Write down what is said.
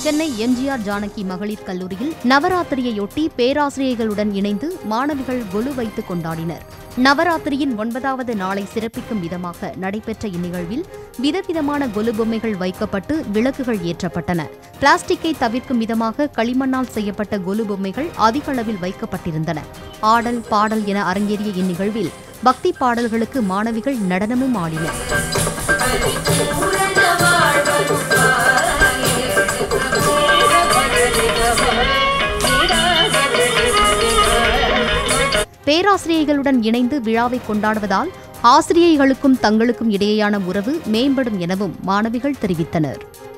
சென்னை எம்ஜிஆர் ஜானகி மகளிர் கல்லூரியில் நவராத்திரியையொட்டி பேராசிரியர்களுடன் இணைந்து மாணவிகள் கொலு வைத்து கொண்டாடினர் நவராத்திரியின் ஒன்பதாவது நாளை சிறப்பிக்கும் விதமாக நடைபெற்ற இந்நிகழ்வில் விதவிதமான கொலு பொம்மைகள் வைக்கப்பட்டு விளக்குகள் ஏற்றப்பட்டன பிளாஸ்டிக்கை தவிர்க்கும் விதமாக களிமண்ணால் செய்யப்பட்ட கொலு பொம்மைகள் அதிக அளவில் வைக்கப்பட்டிருந்தன ஆடல் பாடல் என அரங்கேறிய இந்நிகழ்வில் பக்தி பாடல்களுக்கு மாணவிகள் நடனமும் ஆடினர் பேராசிரியர்களுடன் இணைந்து விழாவை கொண்டாடுவதால் ஆசிரியைகளுக்கும் தங்களுக்கும் இடையேயான உறவு மேம்படும் எனவும் மாணவிகள் தெரிவித்தனர்